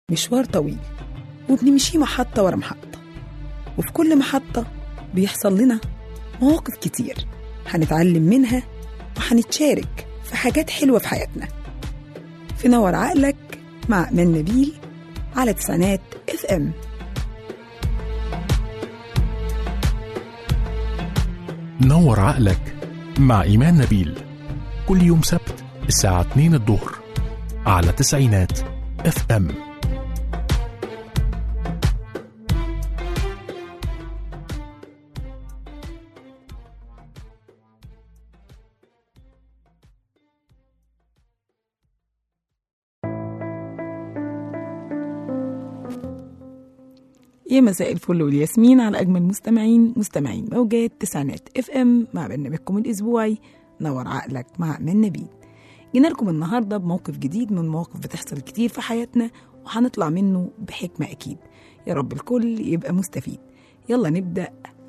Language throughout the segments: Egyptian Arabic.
مشوار طويل وبنمشي محطة ورا محطة وفي كل محطة بيحصل لنا مواقف كتير هنتعلم منها وهنتشارك في حاجات حلوة في حياتنا في نور عقلك مع من نبيل على تسعينات اف ام نور عقلك مع إيمان نبيل كل يوم سبت الساعة 2 الظهر على تسعينات اف ام يا مساء الفل والياسمين على أجمل مستمعين مستمعين موجات تسعينات اف ام مع برنامجكم الأسبوعي نور عقلك مع من نبيل جينا لكم النهاردة بموقف جديد من مواقف بتحصل كتير في حياتنا وهنطلع منه بحكمة أكيد يا رب الكل يبقى مستفيد يلا نبدأ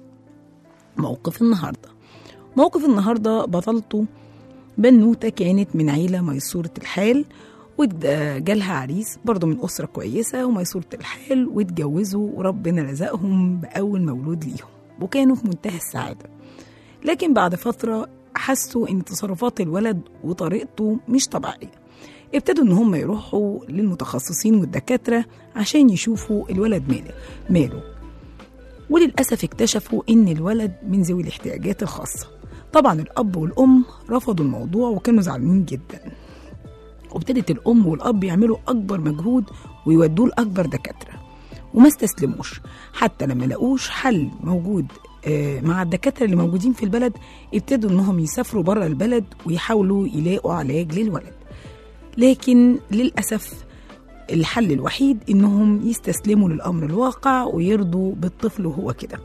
موقف النهاردة موقف النهاردة بطلته بنوتة كانت من عيلة ميسورة الحال وجالها عريس برضه من أسرة كويسة وميسورة الحال واتجوزوا وربنا رزقهم بأول مولود ليهم وكانوا في منتهى السعادة لكن بعد فترة حسوا إن تصرفات الولد وطريقته مش طبيعية ابتدوا إن هم يروحوا للمتخصصين والدكاترة عشان يشوفوا الولد ماله ماله وللأسف اكتشفوا إن الولد من ذوي الاحتياجات الخاصة طبعا الأب والأم رفضوا الموضوع وكانوا زعلانين جدا وابتدت الأم والأب يعملوا أكبر مجهود ويودوه لأكبر دكاترة وما استسلموش حتى لما لقوش حل موجود آه، مع الدكاترة اللي موجودين في البلد ابتدوا إنهم يسافروا بره البلد ويحاولوا يلاقوا علاج للولد لكن للأسف الحل الوحيد إنهم يستسلموا للأمر الواقع ويرضوا بالطفل وهو كده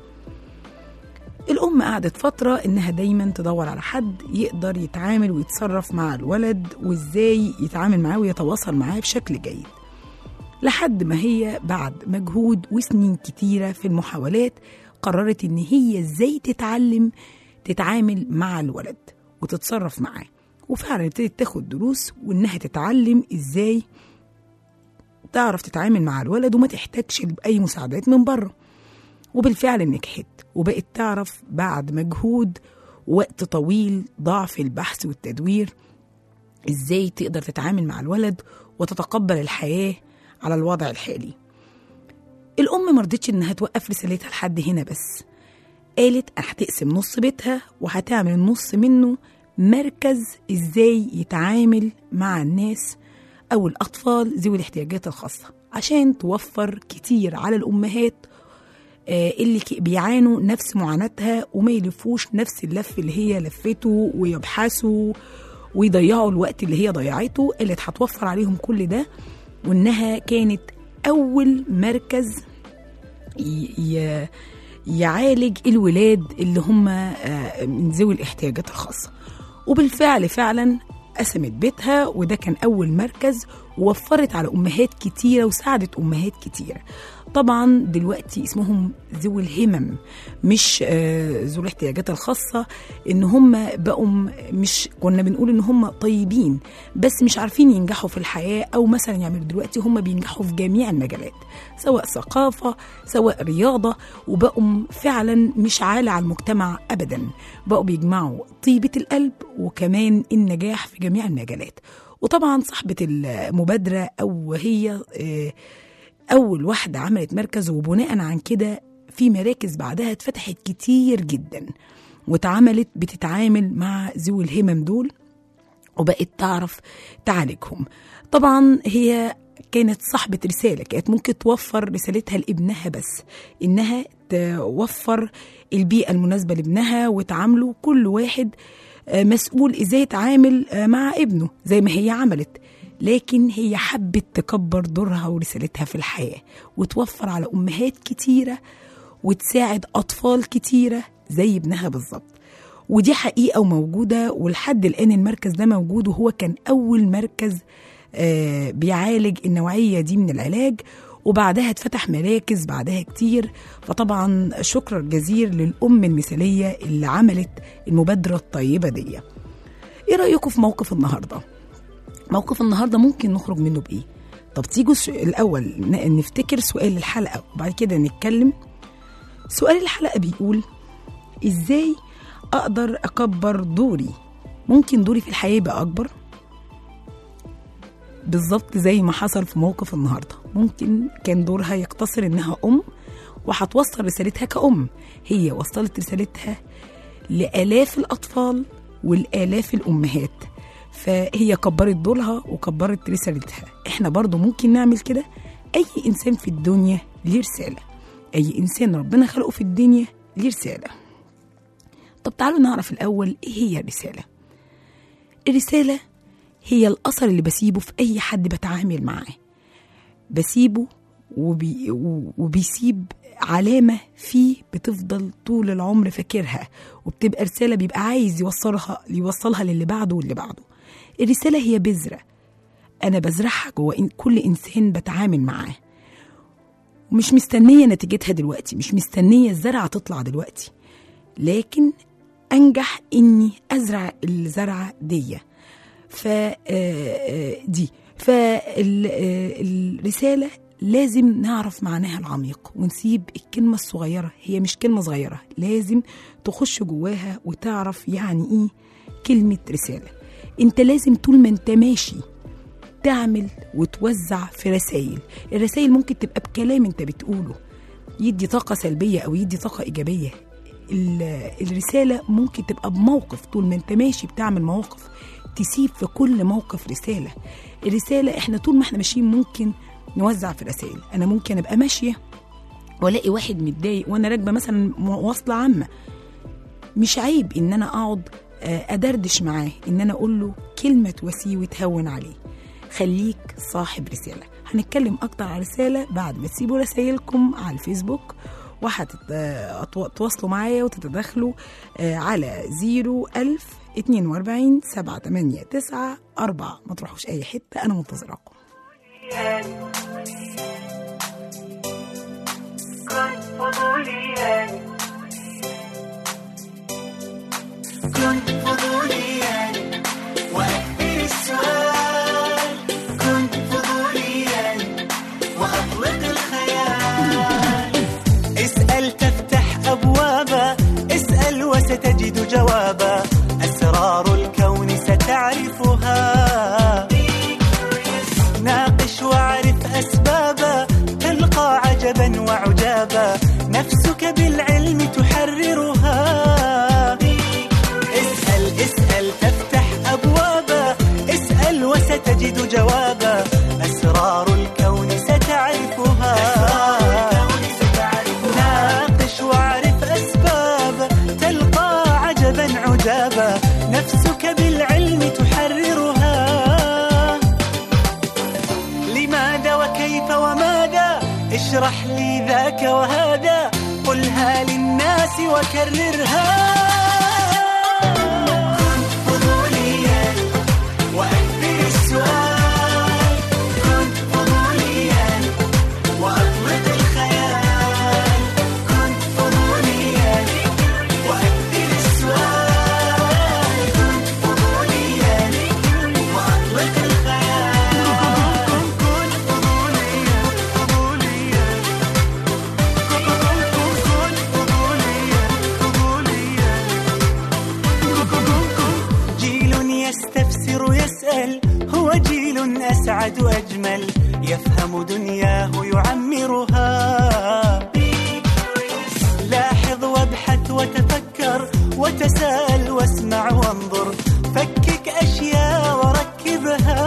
الأم قعدت فترة إنها دايما تدور على حد يقدر يتعامل ويتصرف مع الولد وإزاي يتعامل معاه ويتواصل معاه بشكل جيد لحد ما هي بعد مجهود وسنين كتيرة في المحاولات قررت إن هي إزاي تتعلم تتعامل مع الولد وتتصرف معاه وفعلا ابتدت تاخد دروس وإنها تتعلم إزاي تعرف تتعامل مع الولد وما تحتاجش بأي مساعدات من بره وبالفعل نجحت وبقت تعرف بعد مجهود وقت طويل ضاع في البحث والتدوير ازاي تقدر تتعامل مع الولد وتتقبل الحياة على الوضع الحالي الأم مرضتش إنها توقف رسالتها لحد هنا بس قالت هتقسم نص بيتها وهتعمل النص منه مركز ازاي يتعامل مع الناس أو الأطفال ذوي الاحتياجات الخاصة عشان توفر كتير على الأمهات آه، اللي ك- بيعانوا نفس معاناتها وما يلفوش نفس اللف اللي هي لفته ويبحثوا ويضيعوا الوقت اللي هي ضيعته اللي هتوفر عليهم كل ده وانها كانت اول مركز ي- ي- يعالج الولاد اللي هم آه، من ذوي الاحتياجات الخاصه وبالفعل فعلا قسمت بيتها وده كان أول مركز ووفرت على أمهات كتيرة وساعدت أمهات كتيرة طبعا دلوقتي اسمهم ذوي الهمم مش آه، ذوي الاحتياجات الخاصة إن هم بقوا م- مش كنا بنقول إن هم طيبين بس مش عارفين ينجحوا في الحياة أو مثلا يعملوا دلوقتي هم بينجحوا في جميع المجالات سواء ثقافة سواء رياضة وبقوا م- فعلا مش عالة على المجتمع أبدا بقوا بيجمعوا طيبة القلب وكمان النجاح في جميع المجالات وطبعا صاحبة المبادرة أو هي آه، أول واحدة عملت مركز وبناء عن كده في مراكز بعدها اتفتحت كتير جدا واتعملت بتتعامل مع ذوي الهمم دول وبقت تعرف تعالجهم طبعا هي كانت صاحبة رسالة كانت ممكن توفر رسالتها لابنها بس إنها توفر البيئة المناسبة لابنها وتعامله كل واحد آه، مسؤول إزاي يتعامل آه، مع ابنه زي ما هي عملت لكن هي حبت تكبر دورها ورسالتها في الحياة وتوفر على أمهات كتيرة وتساعد أطفال كتيرة زي ابنها بالظبط ودي حقيقة وموجودة ولحد الآن المركز ده موجود وهو كان أول مركز آه، بيعالج النوعية دي من العلاج وبعدها اتفتح مراكز بعدها كتير فطبعا شكر جزير للأم المثالية اللي عملت المبادرة الطيبة دي ايه رأيكم في موقف النهاردة؟ موقف النهاردة ممكن نخرج منه بإيه؟ طب تيجوا الس- الاول ن- نفتكر سؤال الحلقه وبعد كده نتكلم سؤال الحلقه بيقول ازاي اقدر اكبر دوري ممكن دوري في الحياه يبقى اكبر بالظبط زي ما حصل في موقف النهارده ممكن كان دورها يقتصر انها ام وهتوصل رسالتها كأم هي وصلت رسالتها لآلاف الأطفال والآلاف الأمهات فهي كبرت دورها وكبرت رسالتها احنا برضو ممكن نعمل كده أي إنسان في الدنيا ليه رسالة أي إنسان ربنا خلقه في الدنيا ليه رسالة طب تعالوا نعرف الأول إيه هي الرسالة الرسالة هي الأثر اللي بسيبه في أي حد بتعامل معاه بسيبه وبي وبيسيب علامة فيه بتفضل طول العمر فاكرها وبتبقى رسالة بيبقى عايز يوصلها يوصلها للي بعده واللي بعده الرسالة هي بذرة أنا بزرعها جوه إن- كل إنسان بتعامل معاه ومش مستنية نتيجتها دلوقتي مش مستنية الزرعة تطلع دلوقتي لكن أنجح إني أزرع الزرعة دي ف آه، آه، دي فالرسالة لازم نعرف معناها العميق ونسيب الكلمة الصغيرة هي مش كلمة صغيرة لازم تخش جواها وتعرف يعني ايه كلمة رسالة انت لازم طول ما انت ماشي تعمل وتوزع في رسائل الرسائل ممكن تبقى بكلام انت بتقوله يدي طاقة سلبية أو يدي طاقة إيجابية ال- الرسالة ممكن تبقى بموقف طول ما انت ماشي بتعمل مواقف تسيب في كل موقف رسالة الرسالة احنا طول ما احنا ماشيين ممكن نوزع في رسائل أنا ممكن أبقى ماشية والاقي واحد متضايق وانا راكبه مثلا مواصله عامه مش عيب ان انا اقعد آه، ادردش معاه ان انا اقول له كلمه تواسيه وتهون عليه خليك صاحب رساله هنتكلم اكتر على رساله بعد ما تسيبوا رسائلكم على الفيسبوك وهتتواصلوا معايا وتتدخلوا آه، على 01000 42 789 4 ما تروحوش اي حته انا منتظراكم كن فضوليا كن فضوليا وأكثر السؤال كن فضوليا وأطلق الخيال اسأل تفتح أبوابا اسأل وستجد جوابا أسرار الكون ستعرفها ناقش واعرف أسبابا تلقى عجبا وعجابا نفسك بالعلم تحررها اسأل اسأل تفتح أبوابا اسأل وستجد جوابا أسرار الكون ستعرفها ناقش واعرف أسبابا تلقى عجبا عجابا نفسك بالعلم تحررها لماذا وكيف وماذا اشرح لي ذاك وهذا قلها للناس وكررها كن فضوليا وأكثر السؤال كن فضوليا وأطلق الخيال كن فضوليا وأكثر السؤال كن فضوليا وأطلق الخيال كن كن فضوليا فضوليا كن كن فضوليا فضوليا جيل يستفسر يسأل هو جيل أسعد أجمل يفهم دنياه يعمرها لاحظ وابحث وتفكر وتساءل واسمع وانظر فكك أشياء وركبها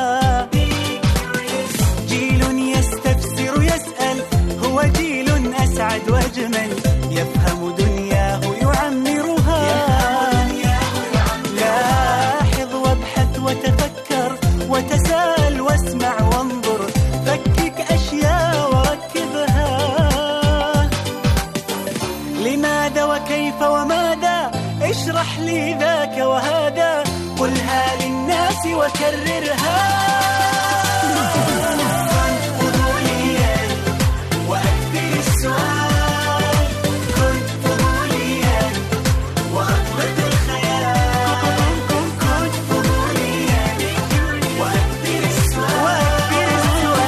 جيل يستفسر يسأل هو جيل أسعد وأجمل يفهم دنياه يعمرها لاحظ وابحث وتفكر وتساءل واسمع وانظر فكك أشياء وركبها لماذا وكيف وماذا اشرح لي ذاك وهذا قلها للناس وكررها كن فضوليا وأكثر السؤال كن فضوليا وأطلق الخيال كن كن فضوليا وأكثر السؤال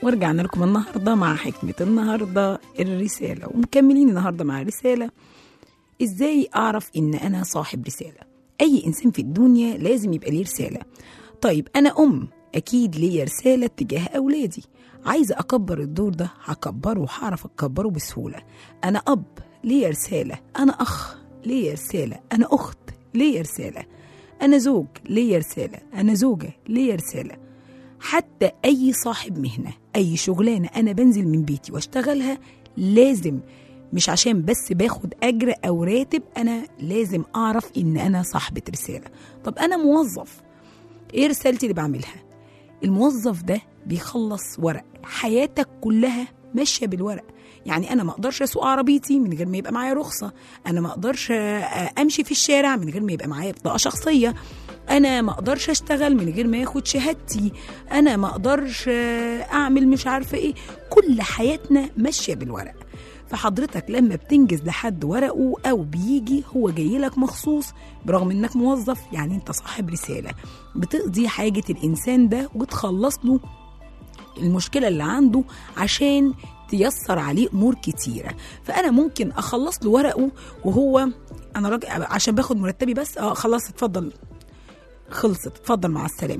ورجعنا لكم النهارده مع حكمة النهارده الرسالة ومكملين النهارده مع الرسالة ازاي اعرف ان انا صاحب رسالة اي انسان في الدنيا لازم يبقى ليه رسالة طيب انا ام اكيد ليا رسالة تجاه اولادي عايزة اكبر الدور ده هكبره وهعرف اكبره بسهولة انا اب ليا رسالة انا اخ ليا رسالة انا اخت ليا رسالة انا زوج ليا رسالة انا زوجة ليا رسالة حتى اي صاحب مهنه اي شغلانه انا بنزل من بيتي واشتغلها لازم مش عشان بس باخد اجر او راتب انا لازم اعرف ان انا صاحبه رساله طب انا موظف ايه رسالتي اللي بعملها الموظف ده بيخلص ورق حياتك كلها ماشيه بالورق يعني انا ما اقدرش اسوق عربيتي من غير ما يبقى معايا رخصه انا ما اقدرش آه، امشي في الشارع من غير ما يبقى معايا بطاقه شخصيه انا ما اقدرش اشتغل من غير ما ياخد شهادتي انا ما اقدرش آه، اعمل مش عارفه ايه كل حياتنا ماشيه بالورق فحضرتك لما بتنجز لحد ورقه او بيجي هو جاي لك مخصوص برغم انك موظف يعني انت صاحب رساله بتقضي حاجه الانسان ده وتخلص له المشكله اللي عنده عشان تيسر عليه امور كتيره فانا ممكن اخلص له ورقه وهو انا راجل عشان باخد مرتبي بس اه خلاص اتفضل خلصت اتفضل مع السلامه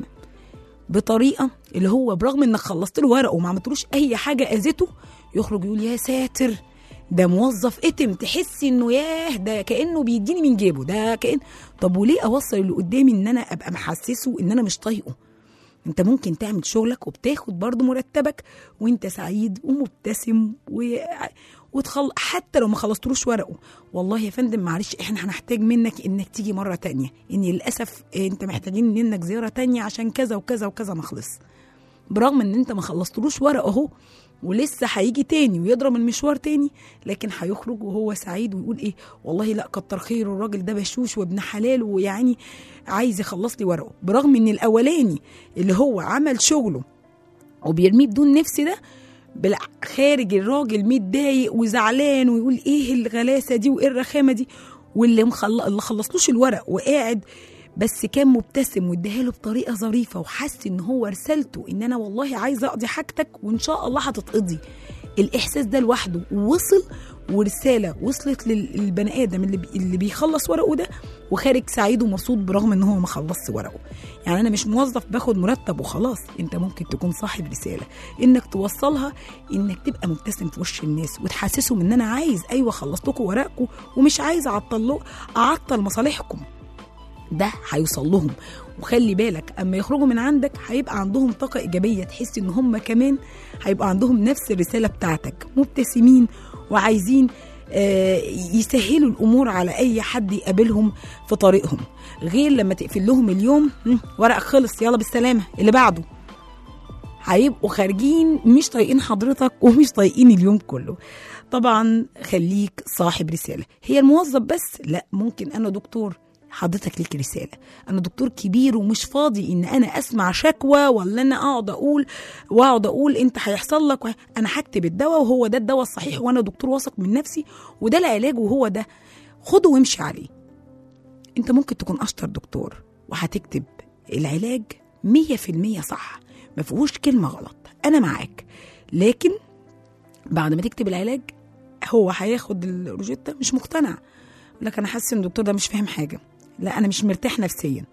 بطريقه اللي هو برغم انك خلصت له ورقه وما عملتلوش اي حاجه اذته يخرج يقول يا ساتر ده موظف اتم تحسي انه ياه ده كانه بيديني من جيبه ده كان طب وليه اوصل اللي قدامي ان انا ابقى محسسه ان انا مش طايقه انت ممكن تعمل شغلك وبتاخد برضه مرتبك وانت سعيد ومبتسم و... وتخل... حتى لو ما خلصتلوش ورقه والله يا فندم معلش احنا هنحتاج منك انك تيجي مره تانية ان للاسف انت محتاجين منك زياره تانية عشان كذا وكذا وكذا ما خلص برغم ان انت ما خلصتلوش ورقه اهو ولسه هيجي تاني ويضرب المشوار تاني لكن هيخرج وهو سعيد ويقول ايه والله لا كتر خيره الراجل ده بشوش وابن حلال ويعني عايز يخلص لي ورقه برغم ان الاولاني اللي هو عمل شغله وبيرميه بدون نفس ده بلا خارج الراجل متضايق وزعلان ويقول ايه الغلاسه دي وايه الرخامه دي واللي مخل... اللي خلصلوش الورق وقاعد بس كان مبتسم واداها له بطريقه ظريفه وحس ان هو رسالته ان انا والله عايزه اقضي حاجتك وان شاء الله هتتقضي الاحساس ده لوحده وصل ورساله وصلت لل- للبني ادم اللي بي... اللي بيخلص ورقه ده وخارج سعيد ومبسوط برغم ان هو ما خلصش ورقه يعني انا مش موظف باخد مرتب وخلاص انت ممكن تكون صاحب رساله انك توصلها انك تبقى مبتسم في وش الناس وتحسسهم ان انا عايز ايوه خلصت لكم ورقكم ومش عايز اعطل اعطل مصالحكم ده هيوصل لهم وخلي بالك اما يخرجوا من عندك هيبقى عندهم طاقه ايجابيه تحس ان هم كمان هيبقى عندهم نفس الرساله بتاعتك مبتسمين وعايزين آه، يسهلوا الامور على اي حد يقابلهم في طريقهم غير لما تقفل لهم اليوم "مم، ورقك خلص يلا بالسلامه اللي بعده هيبقوا خارجين مش طايقين حضرتك ومش طايقين اليوم كله طبعا خليك صاحب رسالة هي الموظف بس لا ممكن أنا دكتور حضرتك ليك رسالة أنا دكتور كبير ومش فاضي إن أنا أسمع شكوى ولا أنا أقعد أقول وأقعد أقول أنت هيحصل لك وه- أنا هكتب الدواء وهو ده الدواء الصحيح وأنا دكتور واثق من نفسي وده العلاج وهو ده خده وامشي عليه انت ممكن تكون اشطر دكتور وهتكتب العلاج مية في المية صح ما فيهوش كلمة غلط أنا معاك لكن بعد ما تكتب العلاج هو هياخد الروجيتا مش مقتنع يقول لك أنا حاسس إن الدكتور ده مش فاهم حاجة لا أنا مش مرتاح نفسيا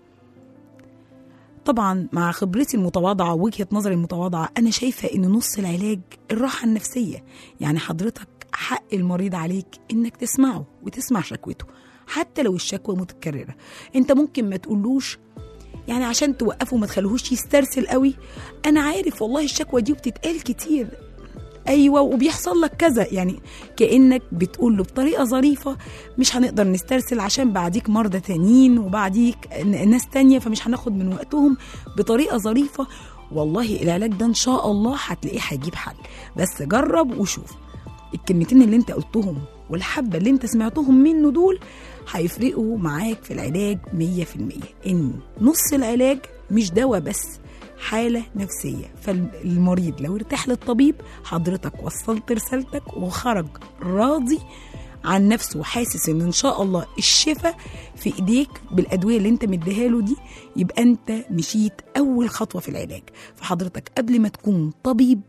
طبعا مع خبرتي المتواضعة ووجهة نظري المتواضعة أنا شايفة إن نص العلاج الراحة النفسية يعني حضرتك حق المريض عليك إنك تسمعه وتسمع شكوته حتى لو الشكوى متكررة أنت ممكن ما تقولوش يعني عشان توقفه ما تخليهوش يسترسل قوي أنا عارف والله الشكوى دي بتتقال كتير ايوه وبيحصل لك كذا يعني كانك بتقول له بطريقه ظريفه مش هنقدر نسترسل عشان بعديك مرضى تانيين وبعديك ن- ناس تانية فمش هناخد من وقتهم بطريقه ظريفه والله العلاج ده ان شاء الله هتلاقيه هيجيب حل بس جرب وشوف الكلمتين اللي انت قلتهم والحبه اللي انت سمعتهم منه دول هيفرقوا معاك في العلاج 100% ان نص العلاج مش دواء بس حالة نفسية فالمريض لو ارتاح للطبيب حضرتك وصلت رسالتك وخرج راضي عن نفسه وحاسس ان ان شاء الله الشفاء في ايديك بالادويه اللي انت مديها له دي يبقى انت مشيت اول خطوه في العلاج فحضرتك قبل ما تكون طبيب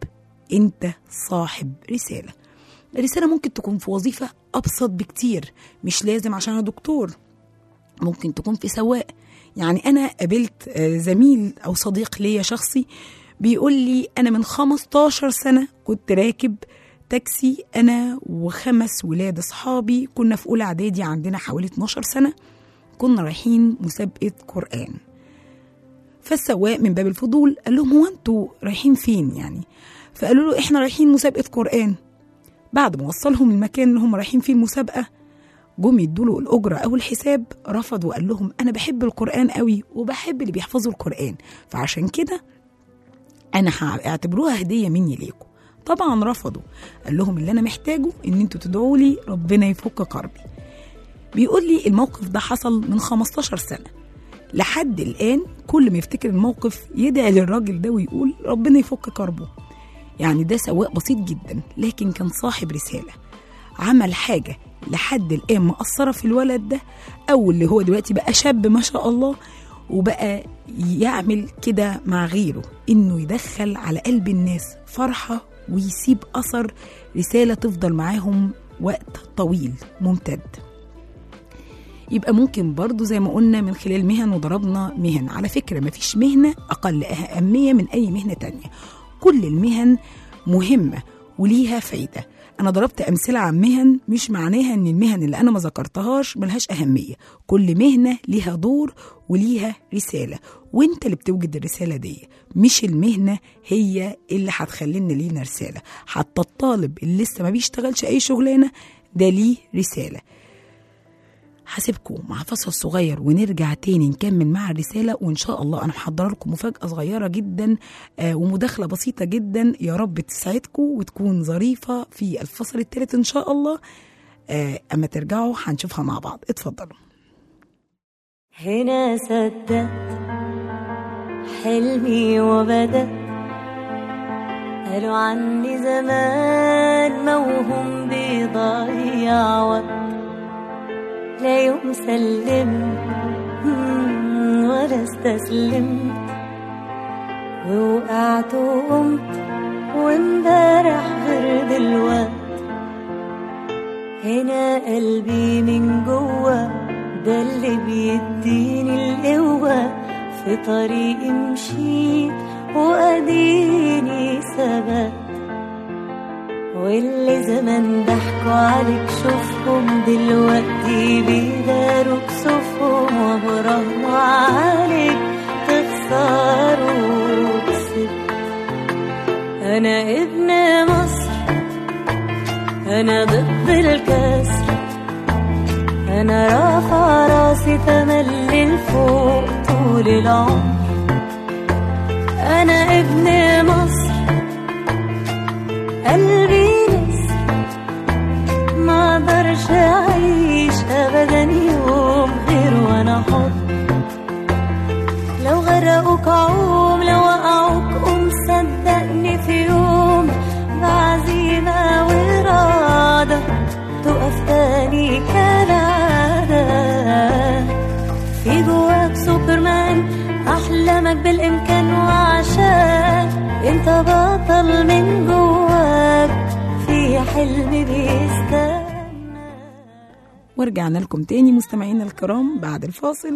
انت صاحب رساله الرساله ممكن تكون في وظيفه ابسط بكتير مش لازم عشان انا دكتور ممكن تكون في سواق يعني انا قابلت آه، زميل او صديق ليا شخصي بيقول لي انا من 15 سنه كنت راكب تاكسي انا وخمس ولاد اصحابي كنا في اولى اعدادي عندنا حوالي 12 سنه كنا رايحين مسابقه قران فالسواق من باب الفضول قال لهم هو انتوا رايحين فين يعني فقالوا له احنا رايحين مسابقه قران بعد ما وصلهم المكان اللي هم رايحين فيه المسابقه جم يدوا له الاجره او الحساب رفض وقال لهم انا بحب القران قوي وبحب اللي بيحفظوا القران فعشان كده انا هاعتبروها هديه مني ليكم طبعا رفضوا قال لهم اللي انا محتاجه ان انتوا تدعوا لي ربنا يفك كربي بيقول لي الموقف ده حصل من 15 سنه لحد الان كل ما يفتكر الموقف يدعي للراجل ده ويقول ربنا يفك كربه يعني ده سواق بسيط جدا لكن كان صاحب رساله عمل حاجه لحد الان مأثره في الولد ده او اللي هو دلوقتي بقى شاب ما شاء الله وبقى يعمل كده مع غيره انه يدخل على قلب الناس فرحه ويسيب اثر رساله تفضل معاهم وقت طويل ممتد يبقى ممكن برضو زي ما قلنا من خلال مهن وضربنا مهن على فكرة مفيش مهنة أقل أهمية من أي مهنة تانية كل المهن مهمة وليها فايدة أنا ضربت أمثلة عن مهن مش معناها إن المهن اللي أنا ما ذكرتهاش ملهاش أهمية كل مهنة ليها دور وليها رسالة وانت اللي بتوجد الرسالة دي مش المهنة هي اللي هتخلينا لينا رسالة حتى الطالب اللي لسه ما بيشتغلش أي شغلانة ده ليه رسالة هسيبكم مع فصل صغير ونرجع تاني نكمل مع الرسالة وإن شاء الله أنا محضرة لكم مفاجأة صغيرة جدا آه ومداخلة بسيطة جدا يا رب تسعدكم وتكون ظريفة في الفصل الثالث إن شاء الله آه أما ترجعوا هنشوفها مع بعض اتفضلوا هنا صدقت حلمي وبدأ قالوا عني زمان موهوم بيضيع وقت لا يوم سلمت مم، ولا استسلمت ووقعت وقمت وامبارح غير دلوقت هنا قلبي من جوه ده اللي بيديني القوة في طريقي مشيت وأديني ثبت واللي زمان ضحكوا عليك شوفهم دلوقتي بيداروا كسوفهم وبراهنوا عليك تخسروا كسبت أنا ابن مصر أنا ضد الكسر أنا رافع راسي تملي لفوق طول العمر أنا ابن مصر قلبي نسر ما اقدرش أعيش أبدا يوم غير وأنا حر لو غرقوك عوم لو وقعوك قوم صدقني في يوم بعزيمة وإرادة تقف تاني كالعادة في جواك سوبرمان أحلامك بالإمكان وعشان أنت بطل من جواك في حلم بيستنى ورجعنا لكم تاني مستمعينا الكرام بعد الفاصل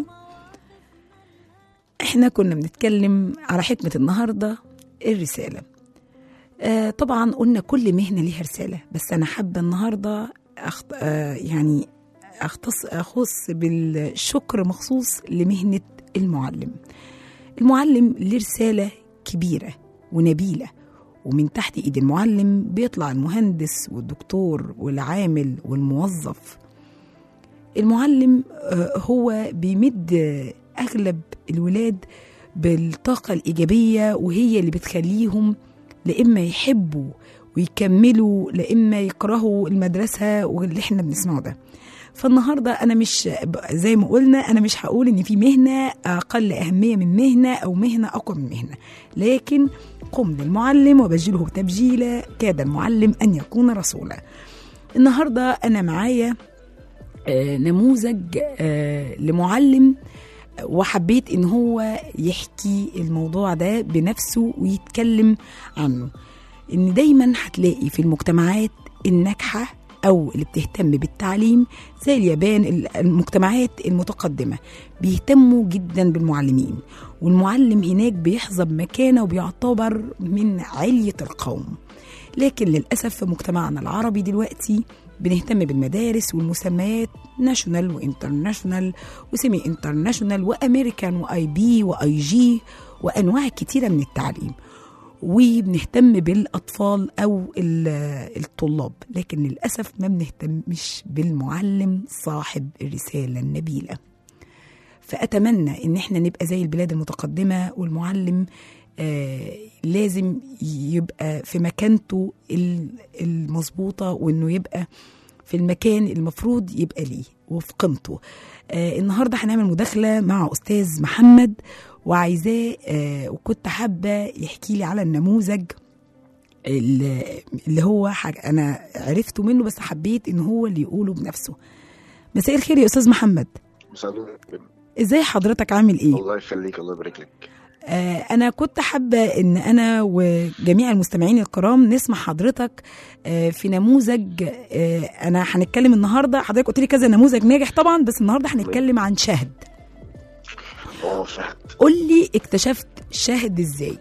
احنا كنا بنتكلم على حكمة النهاردة الرسالة آه طبعا قلنا كل مهنة ليها رسالة بس أنا حابة النهاردة أخت... آه يعني أختص أخص بالشكر مخصوص لمهنة المعلم المعلم ليه رسالة كبيرة ونبيلة ومن تحت إيد المعلم بيطلع المهندس والدكتور والعامل والموظف المعلم آه، هو بيمد آه، أغلب الولاد بالطاقة الإيجابية وهي اللي بتخليهم لإما يحبوا ويكملوا لإما يكرهوا المدرسة واللي احنا بنسمعه ده فالنهارده انا مش زي ما قلنا انا مش هقول ان في مهنه اقل اهميه من مهنه او مهنه اقوى من مهنه لكن قم للمعلم وبجله تبجيلا كاد المعلم ان يكون رسولا النهارده انا معايا آه، نموذج آه، لمعلم وحبيت ان هو يحكي الموضوع ده بنفسه ويتكلم عنه ان دايما هتلاقي في المجتمعات الناجحه او اللي بتهتم بالتعليم زي اليابان ال- المجتمعات المتقدمه بيهتموا جدا بالمعلمين والمعلم هناك بيحظى بمكانه وبيعتبر من عليه القوم لكن للاسف في مجتمعنا العربي دلوقتي بنهتم بالمدارس والمسميات ناشونال وانترناشونال وسيمي انترناشونال وامريكان واي بي واي جي وانواع كتيره من التعليم وبنهتم بالاطفال او ال- الطلاب لكن للاسف ما بنهتمش بالمعلم صاحب الرساله النبيله فاتمنى ان احنا نبقى زي البلاد المتقدمه والمعلم آه لازم يبقى في مكانته ال- المظبوطه وانه يبقى في المكان المفروض يبقى ليه وفي قيمته آه النهارده هنعمل مداخله مع استاذ محمد وعايزاه آه وكنت حابه يحكي لي على النموذج اللي اللي هو حاجة انا عرفته منه بس حبيت ان هو اللي يقوله بنفسه مساء الخير يا استاذ محمد مساء ازاي حضرتك عامل ايه الله يخليك الله يبارك لك آه انا كنت حابه ان انا وجميع المستمعين الكرام نسمع حضرتك آه في نموذج آه انا هنتكلم النهارده حضرتك قلت لي كذا نموذج ناجح طبعا بس النهارده هنتكلم عن شهد اه فهد قول لي اكتشفت شهد ازاي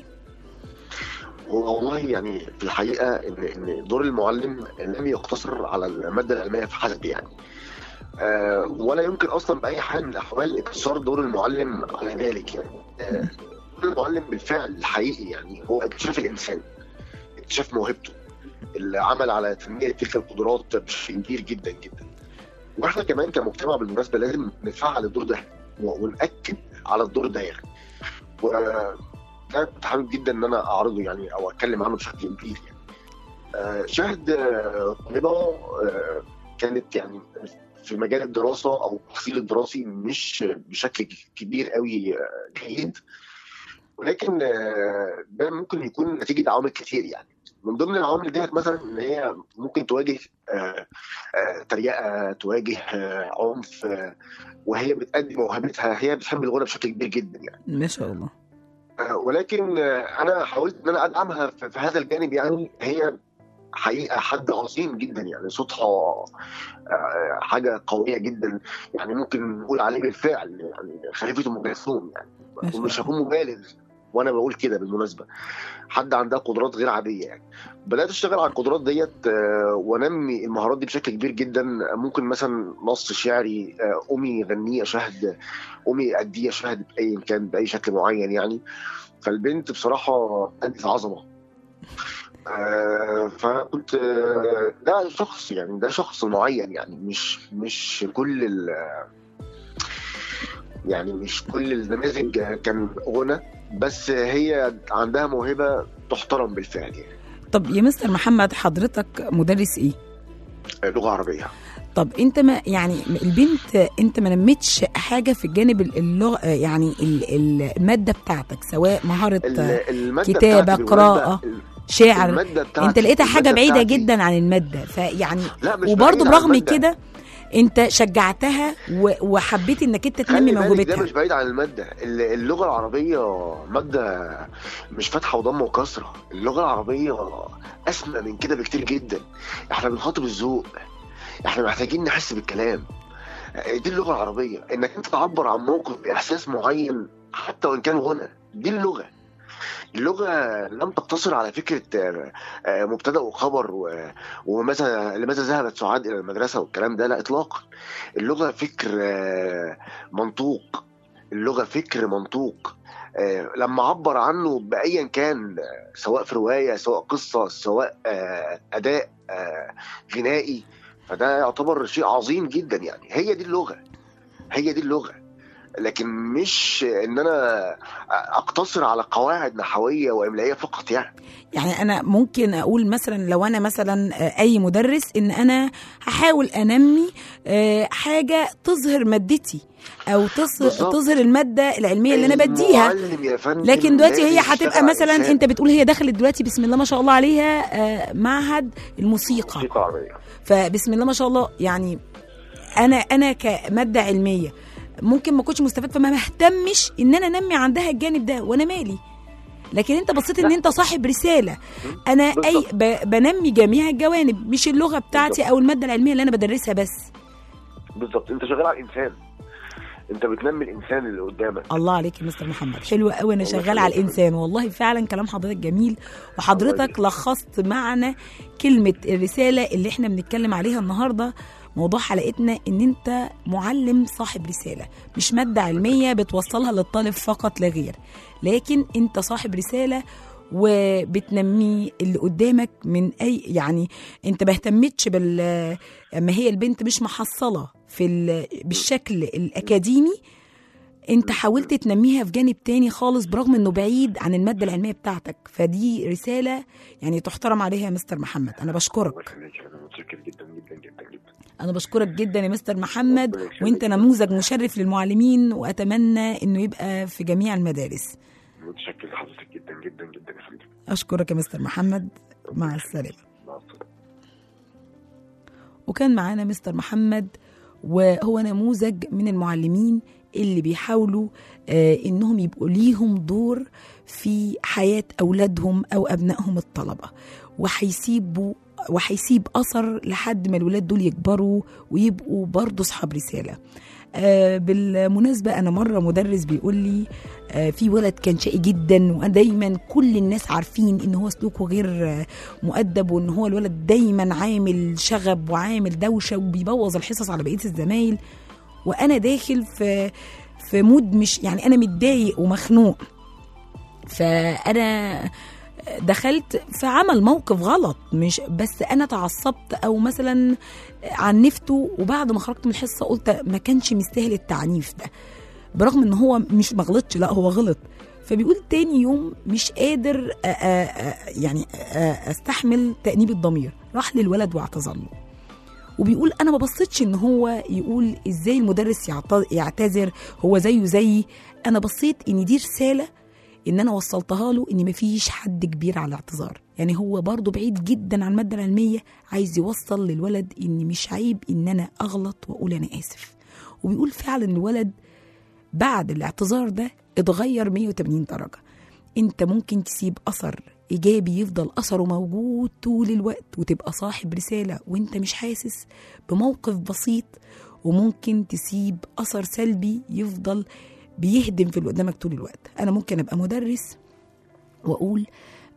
هو والله يعني في الحقيقه ان ان دور المعلم لم يقتصر على الماده العلميه فحسب يعني آه ولا يمكن اصلا باي حال من الاحوال اقتصار دور المعلم على ذلك يعني آه دور المعلم بالفعل الحقيقي يعني هو اكتشاف الانسان اكتشاف موهبته العمل على تنميه تلك القدرات بشكل كبير جدا جدا واحنا كمان كمجتمع بالمناسبه لازم نفعل الدور ده ونأكد على الدور ده يعني و ده كنت حابب جدا ان انا اعرضه يعني او اتكلم عنه بشكل كبير يعني. آه، شاهد آه، طالبه آه، كانت يعني في مجال الدراسه او التحصيل الدراسي مش بشكل كبير قوي آه، جيد ولكن آه، ده ممكن يكون نتيجه عوامل كتير يعني من ضمن العوامل ديت مثلا ان هي ممكن تواجه آه، آه، تريقه تواجه آه، عنف آه، وهي بتقدم موهبتها هي بتحب الغنى بشكل كبير جدا يعني ما شاء الله آه، ولكن آه، انا حاولت ان انا ادعمها في في هذا الجانب يعني هي حقيقه حد عظيم جدا يعني صوتها آه، حاجه قويه جدا يعني ممكن نقول عليه بالفعل يعني خليفه ام كلثوم يعني ما شاء ومش الله. هكون مبالغ وانا بقول كده بالمناسبه حد عندها قدرات غير عاديه يعني بدات اشتغل على القدرات ديت آه، وانمي المهارات دي بشكل كبير جدا ممكن مثلا نص شعري آه، قومي غنيه شهد قومي اديه شهد باي كان باي شكل معين يعني فالبنت بصراحه ادت عظمه آه، فكنت آه، ده شخص يعني ده شخص معين يعني مش مش كل ال يعني مش كل النماذج كان غنى بس هي عندها موهبه تحترم بالفعل يعني طب يا مستر محمد حضرتك مدرس ايه لغه عربيه طب انت ما يعني البنت انت ما نمتش حاجه في الجانب اللغه يعني ال- ال- الماده بتاعتك سواء مهاره ال- الماده كتابة، بتاعتي قراءة، بالمناسبة- شعر الماده بتاعتي انت لقيتها حاجه المادة بعيده بتاعتي- جدا عن الماده فيعني لا مش وبرضه بعيد عن برغم المادة. كده انت شجعتها و- وحبيت انك انت تنمي خلي بالك ده موهبتها مش بعيد عن الماده ال- اللغه العربيه ماده مش فتحه وضم وكسره اللغه العربيه اسمى من كده بكتير جدا احنا بنخاطب الذوق احنا محتاجين نحس بالكلام دي اللغه العربيه انك انت تعبر عن موقف باحساس معين حتى وان كان غنى دي اللغه اللغه لم تقتصر على فكره آه، آه، مبتدا وخبر و- وماذا لماذا ذهبت سعاد الى المدرسه والكلام ده لا اطلاقا اللغه فكر آه، منطوق اللغه فكر منطوق آه، لما عبر عنه بايا كان آه، سواء في روايه سواء قصه سواء آه، اداء آه، غنائي فده يعتبر شيء عظيم جدا يعني هي دي اللغه هي دي اللغه لكن مش ان انا اقتصر على قواعد نحويه واملائيه فقط يعني يعني انا ممكن اقول مثلا لو انا مثلا آه، اي مدرس ان انا هحاول انمي آه، حاجه تظهر مادتي او تص- بالظبط. تظهر الماده العلميه اللي انا بديها المعلم يا فندم لكن دلوقتي لازم هي يشتغل هتبقى على مثلا اللسان. انت بتقول هي دخلت دلوقتي بسم الله ما شاء الله عليها آه، معهد الموسيقى موسيقى عربيه فبسم الله ما شاء الله يعني انا انا كماده علميه ممكن ما كنتش مستفاد فما مهتمش ان انا انمي عندها الجانب ده وانا مالي لكن انت بصيت ان انت صاحب رساله انا اي بالظبط. ب- بنمي جميع الجوانب مش اللغه بتاعتي بالظبط. او الماده العلميه اللي انا بدرسها بس بالظبط انت شغال على الانسان انت بتنمي الانسان اللي قدامك الله عليك يا مستر محمد حلو قوي انا الله شغال على يخليك. الانسان والله فعلا كلام حضرتك جميل وحضرتك الله لخصت معنى كلمه الرساله اللي احنا بنتكلم عليها النهارده موضوع حلقتنا ان انت معلم صاحب رساله مش ماده علميه بتوصلها للطالب فقط لا غير لكن انت صاحب رساله وبتنميه اللي قدامك من اي يعني انت ما اهتمتش بال اما هي البنت مش محصله في ال... بالشكل الاكاديمي انت حاولت تنميها في جانب تاني خالص برغم انه بعيد عن الماده العلميه بتاعتك فدي رساله يعني تحترم عليها يا مستر محمد انا الله بشكرك يخليك انا متشكر جدا جدا جدا جدا انا بشكرك جدا يا مستر محمد ربنا يخليك. وانت نموذج مشرف للمعلمين واتمنى انه يبقى في جميع المدارس متشكر لحضرتك جدا جدا جدا يا فندم اشكرك يا مستر محمد مع السلامه مع السلامه وكان معانا مستر محمد وهو نموذج من المعلمين اللي بيحاولوا آه انهم يبقوا ليهم دور في حياه اولادهم او ابنائهم الطلبه وهيسيبوا وهيسيب اثر لحد ما الولاد دول يكبروا ويبقوا برضه اصحاب رساله آه بالمناسبة أنا مرة مدرس بيقول لي آه في ولد كان شقي جدا ودايما كل الناس عارفين إن هو سلوكه غير آه مؤدب وإن هو الولد دايما عامل شغب وعامل دوشة وبيبوظ الحصص على بقية الزمايل وأنا داخل في في مود مش يعني أنا متضايق ومخنوق فأنا دخلت في عمل موقف غلط مش بس انا تعصبت او مثلا عنفته وبعد ما خرجت من الحصه قلت ما كانش مستاهل التعنيف ده برغم ان هو مش مغلطش لا هو غلط فبيقول تاني يوم مش قادر أ- أ- أ- يعني أ- استحمل تأنيب الضمير راح للولد واعتذر له وبيقول انا ما بصيتش ان هو يقول ازاي المدرس يعت- يعتذر هو زيه زيي انا بصيت ان دي رساله ان انا وصلتها له ان مفيش حد كبير على الاعتذار يعني هو برضه بعيد جدا عن الماده العلميه عايز يوصل للولد ان مش عيب ان انا اغلط واقول انا اسف وبيقول فعلا الولد بعد الاعتذار ده اتغير 180 درجه انت ممكن تسيب اثر ايجابي يفضل اثره موجود طول الوقت وتبقى صاحب رساله وانت مش حاسس بموقف بسيط وممكن تسيب اثر سلبي يفضل بيهدم في اللي قدامك طول الوقت انا ممكن ابقى مدرس واقول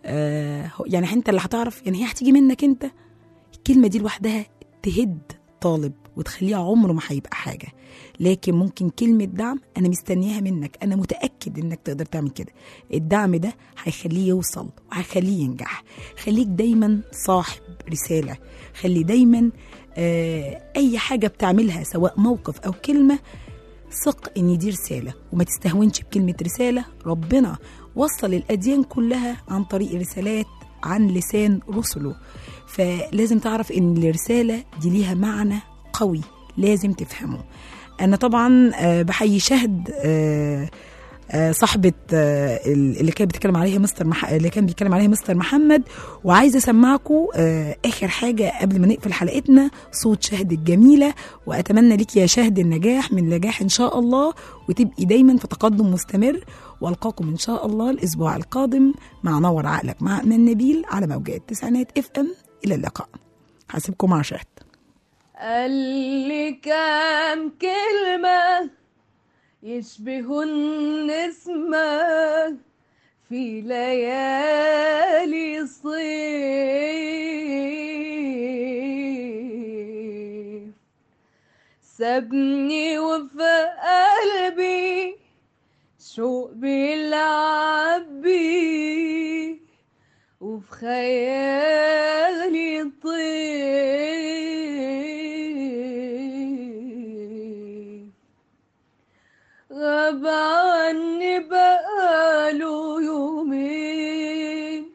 آه يعني انت اللي هتعرف يعني هي هتيجي منك انت الكلمه دي لوحدها تهد طالب وتخليه عمره ما هيبقى حاجه لكن ممكن كلمه دعم انا مستنياها منك انا متاكد انك تقدر تعمل كده الدعم ده هيخليه يوصل وهيخليه ينجح خليك دايما صاحب رساله خلي دايما آه اي حاجه بتعملها سواء موقف او كلمه ثق ان دي رساله وما تستهونش بكلمه رساله ربنا وصل الاديان كلها عن طريق رسالات عن لسان رسله فلازم تعرف ان الرساله دي ليها معنى قوي لازم تفهمه انا طبعا آه، بحيي شهد آه، آه، صاحبة آه، اللي كانت بتتكلم عليها مستر مح... اللي كان بيتكلم عليها مستر محمد وعايزه اسمعكم آه، اخر حاجه قبل ما نقفل حلقتنا صوت شهد الجميله واتمنى لك يا شهد النجاح من نجاح ان شاء الله وتبقي دايما في تقدم مستمر والقاكم ان شاء الله الاسبوع القادم مع نور عقلك مع من نبيل على موجات تسعينات اف ام الى اللقاء هسيبكم مع شهد قال لي كام كلمة يشبهوا النسمة في ليالي صيف سابني وفي قلبي شوق بيلعب بيه وفي خيالي طير غاب عني بقاله يومين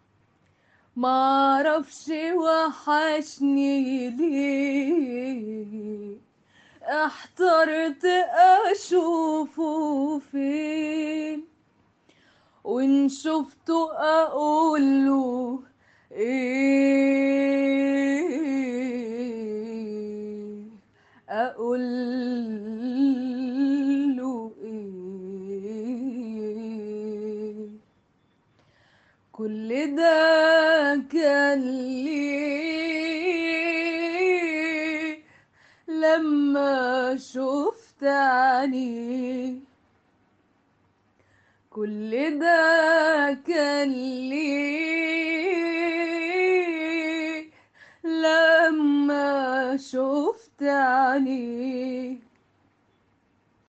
معرفش وحشني ليه احترت اشوفه فين وان شفته اقول له ايه اقول له ايه ده كان ليه لما شفت عينيه كل ده كان ليه لما شفت عينيه